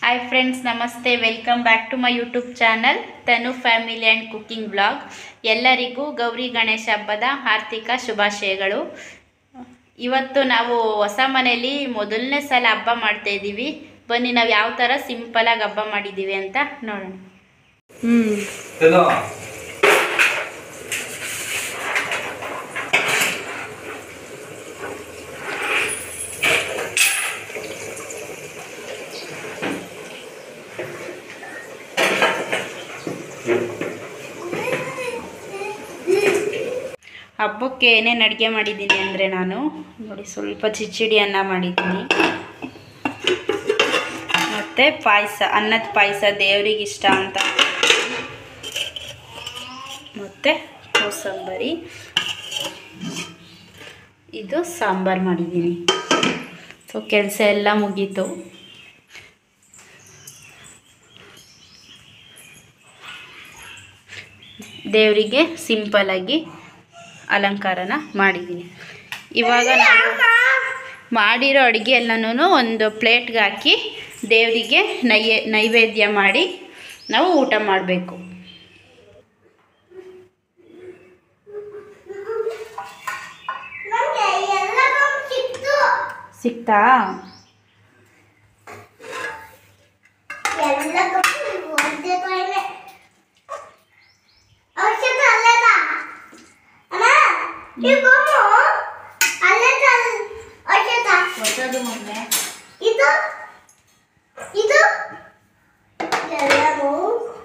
Hi friends ನಮಸ್ತೆ welcome back to my YouTube channel Tanu family and cooking blog ಎಲ್ಲರಿಗೂ ಗೌರಿ ಗಣೇಶ ಹಬ್ಬದ ಆರ್ಥಿಕ ಶುಭಾಶಯಗಳು ಇವತ್ತು ನಾವು ಹೊಸ ಮನೆಯಲ್ಲಿ ಮೊದಲನೇ ಸಲ ಹಬ್ಬ ಮಾಡ್ತಾ ಇದ್ದೀವಿ ಬನ್ನಿ ನಾವು ಯಾವ ಥರ ಸಿಂಪಲಾಗಿ ಹಬ್ಬ ಮಾಡಿದ್ದೀವಿ ಅಂತ ನೋಡೋಣ ಹ್ಞೂ ಚಲೋ ಹಬ್ಬಕ್ಕೆ ಏನೇನು ಅಡುಗೆ ಮಾಡಿದ್ದೀನಿ ಅಂದರೆ ನಾನು ನೋಡಿ ಸ್ವಲ್ಪ ಚಿಚ್ಚಿಡಿ ಅನ್ನ ಮಾಡಿದ್ದೀನಿ ಮತ್ತು ಪಾಯಸ ಅನ್ನದ ಪಾಯಸ ದೇವ್ರಿಗೆ ಇಷ್ಟ ಅಂತ ಮತ್ತು ಕೋಸಂಬರಿ ಇದು ಸಾಂಬಾರು ಮಾಡಿದ್ದೀನಿ ಸೊ ಕೆಲಸ ಎಲ್ಲ ಮುಗೀತು ದೇವರಿಗೆ ಸಿಂಪಲಾಗಿ ಅಲಂಕಾರನ ಮಾಡಿದ್ದೀನಿ ಇವಾಗ ನಾವು ಮಾಡಿರೋ ಅಡುಗೆ ಎಲ್ಲನೂ ಒಂದು ಪ್ಲೇಟ್ಗೆ ಹಾಕಿ ದೇವರಿಗೆ ನೈಯ ನೈವೇದ್ಯ ಮಾಡಿ ನಾವು ಊಟ ಮಾಡಬೇಕು ನಮ್ಗೆ ಎಲ್ಲ ಸಿಕ್ತು ಸಿಕ್ತಾ ಎಲ್ಲ ಒಂದೇ ತಾಯಿನೇ ಔಷಧ ಅಲ್ಲದ ಅಣ್ಣ ಈ ಗೊಮ್ಮು ಅಲ್ಲದ ಔಷಧ ಹೊಸದು ಮೊನ್ನೆ ಇದು ಇದು ಎಲ್ಲವೂ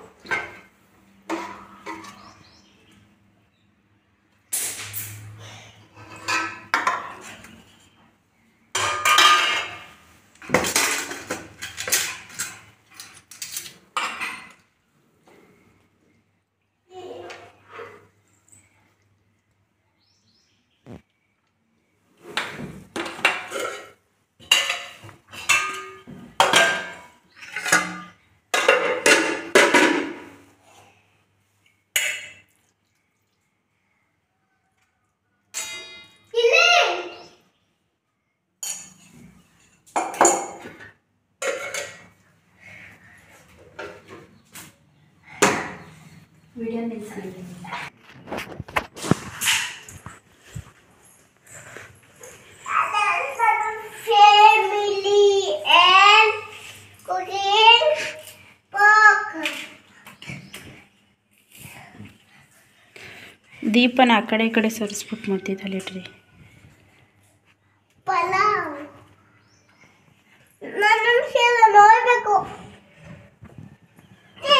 ಇಲ್ಲಿ ವಿಡಿಯೋ ನಿಲ್ಲಿಸಿ family and cooking book. ದೀಪನ ಆ ಕಡೆ ಈ ಕಡೆ ಸರಿಸ್ಬಿಟ್ಟು ಮಾಡ್ತಿದ್ದಲ್ಲ ಇಟ್ರಿ ಪಲಾವ್ ನನ್ನ ವಿಷಯ ನೋಡ್ಬೇಕು ಏ.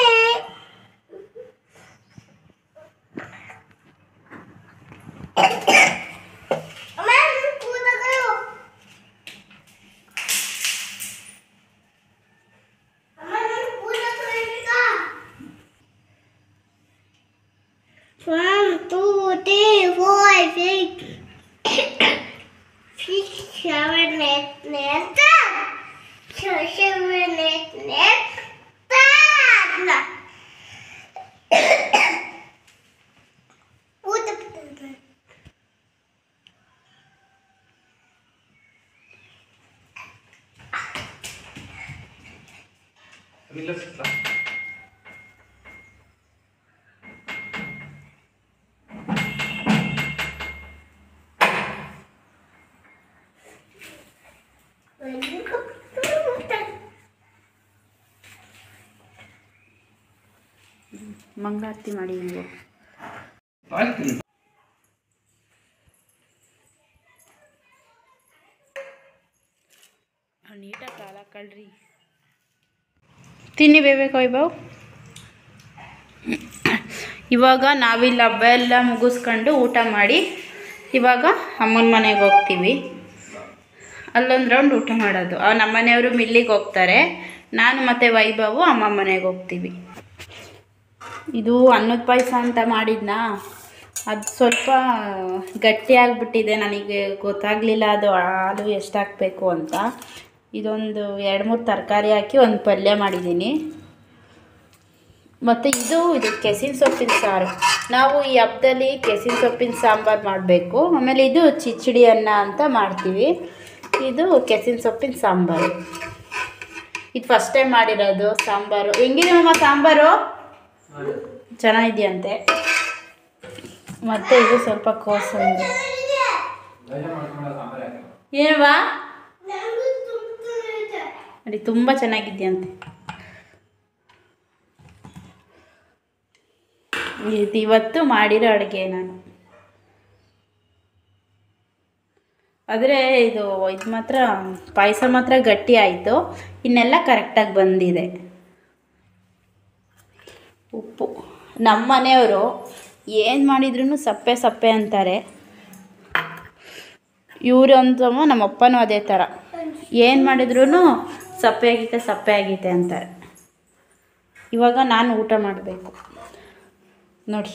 ಅಮ್ಮ, ನನ್ ಕೂದಲು. ಅಮ್ಮ, ನನ್ ಕೂದಲು ಎಲ್ಲಿಗ? One, two, three, four, six, six, seven, eight, nine, ten. Six, seven, eight, nine, ten. ಊಟ ಬಿಟ್ಟಿದ್ರೆ. ಇಲ್ಲ ಸಿಕ್ತಾ ಮಂಗಳಾರತಿ ಮಾಡಿ ನೀವು ಆಯ್ತು ನೀಟಾಗಿ ಕಾಲ ಕಳ್ರಿ ತಿನ್ನಿ ಬೇಬೇಕು ವೈಭವ್ ಇವಾಗ ನಾವಿಲ್ಲಿ ಹಬ್ಬ ಎಲ್ಲ ಮುಗಿಸ್ಕೊಂಡು ಊಟ ಮಾಡಿ ಇವಾಗ ಅಮ್ಮನ ಮನೆಗೆ ಹೋಗ್ತೀವಿ ಅಲ್ಲೊಂದು ರೌಂಡ್ ಊಟ ಮಾಡೋದು ಆ ನಮ್ಮ ಮನೆಯವರು ಮಿಲ್ಲಿಗೆ ಹೋಗ್ತಾರೆ ನಾನು ಮತ್ತು ವೈಭವು ಅಮ್ಮ ಮನೆಗೆ ಹೋಗ್ತೀವಿ ಇದು ಅನ್ನದ ಪಾಯಸ ಅಂತ ಮಾಡಿದ್ನಾ ಅದು ಸ್ವಲ್ಪ ಗಟ್ಟಿಯಾಗ್ಬಿಟ್ಟಿದೆ ನನಗೆ ಗೊತ್ತಾಗಲಿಲ್ಲ ಅದು ಹಾಲು ಎಷ್ಟು ಹಾಕಬೇಕು ಅಂತ ಇದೊಂದು ಎರಡು ಮೂರು ತರಕಾರಿ ಹಾಕಿ ಒಂದು ಪಲ್ಯ ಮಾಡಿದ್ದೀನಿ ಮತ್ತು ಇದು ಇದು ಕೆಸಿನ ಸೊಪ್ಪಿನ ಸಾರು ನಾವು ಈ ಹಬ್ಬದಲ್ಲಿ ಕೆಸಿನ ಸೊಪ್ಪಿನ ಸಾಂಬಾರು ಮಾಡಬೇಕು ಆಮೇಲೆ ಇದು ಚಿಚ್ಚಡಿ ಅನ್ನ ಅಂತ ಮಾಡ್ತೀವಿ ಇದು ಕೆಸಿನ ಸೊಪ್ಪಿನ ಸಾಂಬಾರು ಇದು ಫಸ್ಟ್ ಟೈಮ್ ಮಾಡಿರೋದು ಸಾಂಬಾರು ಹೆಂಗಿದೆ ಮಮ್ಮ ಸಾಂಬಾರು ಚೆನ್ನಾಗಿದೆಯಂತೆ ಮತ್ತೆ ಇದು ಸ್ವಲ್ಪ ಕೋಸಂಬರಿ ಏನವಾ ನಂಗೂ ತುಂಬ್ತಿದೆ. ನೋಡಿ ತುಂಬ ಚೆನ್ನಾಗಿದೆಯಂತೆ ಇದು ಇವತ್ತು ಮಾಡಿರೋ ಅಡುಗೆ ನಾನು ಆದರೆ ಇದು ಇದು ಮಾತ್ರ ಪಾಯಸ ಮಾತ್ರ ಗಟ್ಟಿ ಆಯಿತು ಇನ್ನೆಲ್ಲ ಕರೆಕ್ಟಾಗಿ ಬಂದಿದೆ ಉಪ್ಪು ನಮ್ಮ ಮನೆಯವರು ಏನು ಮಾಡಿದ್ರೂ ಸಪ್ಪೆ ಸಪ್ಪೆ ಅಂತಾರೆ ಇವರು ಅಂತವ ನಮ್ಮ ಅಪ್ಪನೂ ಅದೇ ಥರ ಏನು ಮಾಡಿದ್ರೂ ಸಪ್ಪೆ ಆಗೈತೆ ಸಪ್ಪೆ ಆಗೈತೆ ಅಂತಾರೆ ಇವಾಗ ನಾನು ಊಟ ಮಾಡಬೇಕು ನೋಡಿ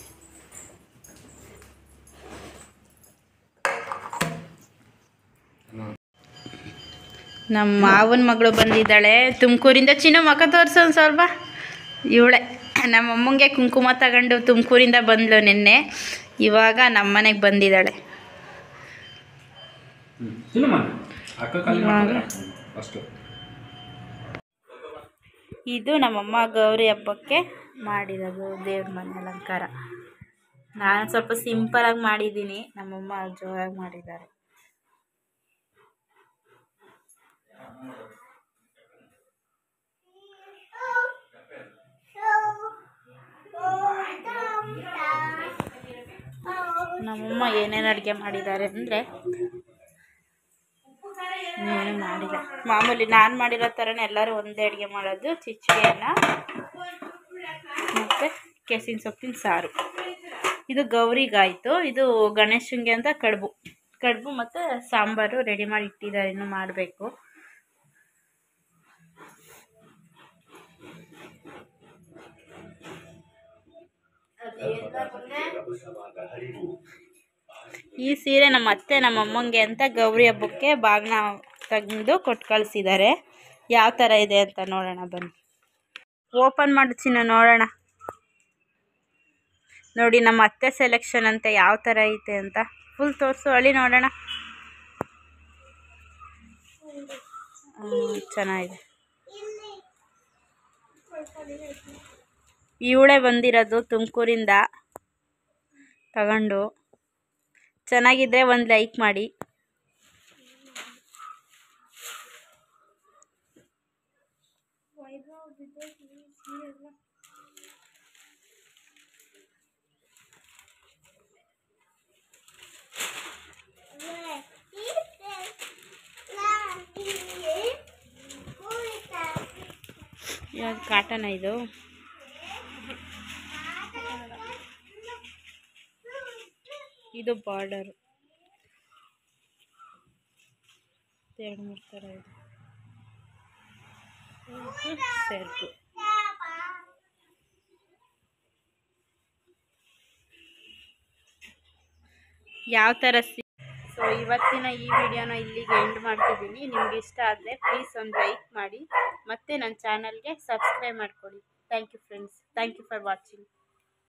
ನಮ್ಮ ಮಾವನ ಮಗಳು ಬಂದಿದ್ದಾಳೆ ತುಮಕೂರಿಂದ ಚಿನ್ನು ಮಕ ತೋರಿಸು ಒಂದು ಸ್ವಲ್ಪ ಇವಳೆ ನಮ್ಮ ಅಮ್ಮಂಗೆ ಕುಂಕುಮ ತಗೊಂಡು ತುಮಕೂರಿಂದ ಬಂದ್ಲು ನಿನ್ನೆ ಇವಾಗ ನಮ್ಮ ಮನೆಗೆ ಬಂದಿದ್ದಾಳೆ ಸುಮ್ಮನೆ ಅಕ್ಕ ಖಾಲಿ ಮಾಡ್ತಾರೆ ಅಷ್ಟು ಇದು ನಮ್ಮಮ್ಮ ಗೌರಿ ಹಬ್ಬಕ್ಕೆ ಮಾಡಿರೋದು ದೇವ್ರ ಮನೆ ಅಲಂಕಾರ ನಾನು ಸ್ವಲ್ಪ ಸಿಂಪಲಾಗಿ ಮಾಡಿದ್ದೀನಿ ನಮ್ಮಮ್ಮ ಜೋರಾಗಿ ಮಾಡಿದ್ದಾರೆ ನಮ್ಮಮ್ಮ ಏನೇನು ಅಡುಗೆ ಮಾಡಿದ್ದಾರೆ ಅಂದರೆ ಏನು ಮಾಡಿಲ್ಲ ಮಾಮೂಲಿ ನಾನು ಮಾಡಿರೋ ಥರನೇ ಎಲ್ಲರೂ ಒಂದೇ ಅಡುಗೆ ಮಾಡೋದು ಚಿಚ್ಚಿಗೆಯನ್ನು ಮತ್ತು ಕೆಸಿನ ಸೊಪ್ಪಿನ ಸಾರು ಇದು ಗೌರಿಗಾಯಿತು ಇದು ಗಣೇಶನಿಗೆ ಅಂತ ಕಡುಬು ಕಡುಬು ಮತ್ತು ಸಾಂಬಾರು ರೆಡಿ ಮಾಡಿ ಇಟ್ಟಿದ್ದಾರೆ ಇನ್ನು ಮಾಡಬೇಕು ಈ ಸೀರೆ ನಮ್ಮ ಅತ್ತೆ ನಮ್ಮ ಅಮ್ಮಂಗೆ ಅಂತ ಗೌರಿ ಹಬ್ಬಕ್ಕೆ ಬಾಗ್ನ ತೆಗೆದು ಕೊಟ್ಟು ಕಳಿಸಿದ್ದಾರೆ ಯಾವ ಥರ ಇದೆ ಅಂತ ನೋಡೋಣ ಬನ್ನಿ ಓಪನ್ ಮಾಡಿ ಚಿನ್ನ ನೋಡೋಣ ನೋಡಿ ನಮ್ಮ ಅತ್ತೆ ಸೆಲೆಕ್ಷನ್ ಅಂತ ಯಾವ ಥರ ಐತೆ ಅಂತ ಫುಲ್ ತೋರಿಸು ಅಳಿ ನೋಡೋಣ ಹ್ಮ್, ಚೆನ್ನಾಗಿದೆ ಇವಳೇ ಬಂದಿರೋದು ತುಮಕೂರಿಂದ ತಗೊಂಡು ಚೆನ್ನಾಗಿದ್ರೆ ಒಂದು ಲೈಕ್ ಮಾಡಿ ಯಾವ್ದು ಕಾಟನ ಇದು ಇದು ಬಾರ್ಡರ್ ಎರಡು ಮೂರು ಥರ ಇದೆ ಇದು ಸೆರಗು ಯಾವ ಥರ ಸಿ ಸೊ ಇವತ್ತಿನ ಈ ವಿಡಿಯೋನ ಇಲ್ಲಿಗೆ ಎಂಡ್ ಮಾಡ್ತಿದ್ದೀನಿ ನಿಮ್ಗೆ ಇಷ್ಟ ಆದರೆ ಪ್ಲೀಸ್ ಒಂದು ಲೈಕ್ ಮಾಡಿ ಮತ್ತು ನನ್ನ ಚಾನಲ್ಗೆ ಸಬ್ಸ್ಕ್ರೈಬ್ ಮಾಡ್ಕೊಳ್ಳಿ thank you friends thank you for watching